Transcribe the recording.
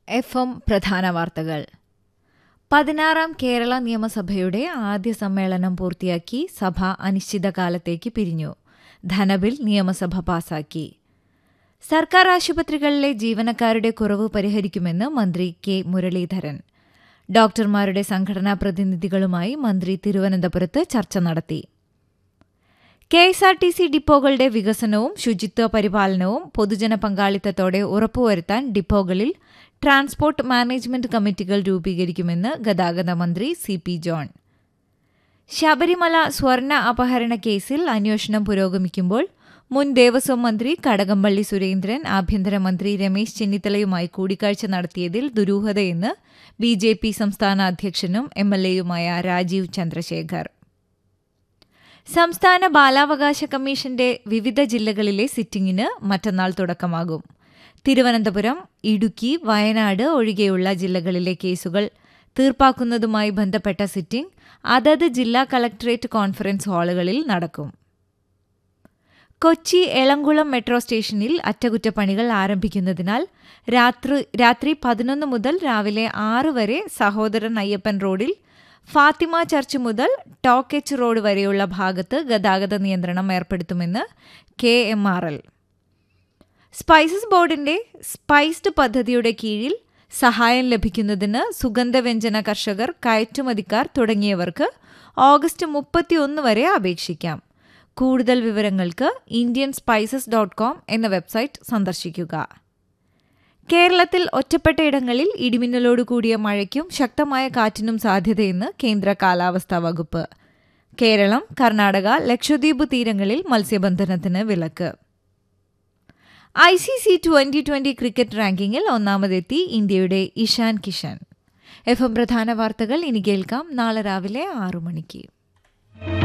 F M പ്രധാന വാർത്തകൾ പതിനാറാം കേരള നിയമസഭയുടെ ആദ്യ സമ്മേളനം പൂർത്തിയാക്കി സഭ അനിശ്ചിതകാലത്തേക്ക് പിരിഞ്ഞു ധനബിൽ നിയമസഭ പാസാക്കി സർക്കാർ ആശുപത്രികളിലെ ജീവനക്കാരുടെ കുറവ് പരിഹരിക്കുമെന്ന് മന്ത്രി കെ മുരളീധരൻ ഡോക്ടർമാരുടെ സംഘടനാ പ്രതിനിധികളുമായി മന്ത്രി തിരുവനന്തപുരത്ത് ചർച്ച നടത്തി K S R T C ഡിപ്പോകളുടെ വികസനവും ശുചിത്വ പരിപാലനവും പൊതുജന പങ്കാളിത്തത്തോടെ ഉറപ്പുവരുത്താൻ ഡിപ്പോകളിൽ ട്രാൻസ്പോർട്ട് മാനേജ്മെന്റ് കമ്മിറ്റികൾ രൂപീകരിക്കുമെന്ന് ഗതാഗത മന്ത്രി സി പി ജോൺ ശബരിമല സ്വർണ്ണ അപഹരണ കേസിൽ അന്വേഷണം പുരോഗമിക്കുമ്പോൾ മുൻ ദേവസ്വം മന്ത്രി കടകംപള്ളി സുരേന്ദ്രൻ ആഭ്യന്തരമന്ത്രി രമേശ് ചെന്നിത്തലയുമായി കൂടിക്കാഴ്ച നടത്തിയതിൽ ദുരൂഹതയെന്ന് ബി ജെ പി സംസ്ഥാന അധ്യക്ഷനും എം എൽ എയുമായ രാജീവ് ചന്ദ്രശേഖർ സംസ്ഥാന ബാലാവകാശ കമ്മീഷന്റെ വിവിധ ജില്ലകളിലെ സിറ്റിംഗിന് മറ്റന്നാൾ തുടക്കമാകും തിരുവനന്തപുരം ഇടുക്കി വയനാട് ഒഴികെയുള്ള ജില്ലകളിലെ കേസുകൾ തീർപ്പാക്കുന്നതുമായി ബന്ധപ്പെട്ട സിറ്റിംഗ് അതത് ജില്ലാ കളക്ടറേറ്റ് കോൺഫറൻസ് ഹാളുകളിൽ നടക്കും കൊച്ചി എളംകുളം മെട്രോ സ്റ്റേഷനിൽ അറ്റകുറ്റപ്പണികൾ ആരംഭിക്കുന്നതിനാൽ രാത്രി രാത്രി പതിനൊന്ന് മുതൽ രാവിലെ ആറ് വരെ സഹോദരൻ അയ്യപ്പൻ റോഡിൽ ഫാത്തിമ ചർച്ച് മുതൽ ടോക്കെച്ച് റോഡ് വരെയുള്ള ഭാഗത്ത് ഗതാഗത നിയന്ത്രണം ഏർപ്പെടുത്തുമെന്ന് K M R L spices ബോർഡിന്റെ സ്പൈസ്ഡ് പദ്ധതിയുടെ കീഴിൽ സഹായം ലഭിക്കുന്നതിന് സുഗന്ധവ്യഞ്ജന കർഷകർ കയറ്റുമതിക്കാർ തുടങ്ങിയവർക്ക് ഓഗസ്റ്റ് മുപ്പത്തിയൊന്ന് വരെ അപേക്ഷിക്കാം കൂടുതൽ വിവരങ്ങൾക്ക് ഇന്ത്യൻ സ്പൈസസ് ഡോട്ട് കോം എന്ന വെബ്സൈറ്റ് സന്ദർശിക്കുക കേരളത്തിൽ ഒറ്റപ്പെട്ടയിടങ്ങളിൽ ഇടിമിന്നലോട് കൂടിയ മഴയ്ക്കും ശക്തമായ കാറ്റിനും സാധ്യതയെന്ന് കേന്ദ്ര കാലാവസ്ഥാ വകുപ്പ് കേരളം കർണാടക ലക്ഷദ്വീപ് തീരങ്ങളിൽ മത്സ്യബന്ധനത്തിന് വിലക്ക് I C C twenty twenty cricket റാങ്കിങ്ങിൽ ഒന്നാമതെത്തി ഇന്ത്യയുടെ ഇഷാൻ കിഷൻ എഫ് എം പ്രധാന വാർത്തകൾ ഇനി കേൾക്കാം നാളെ രാവിലെ ആറു മണിക്ക്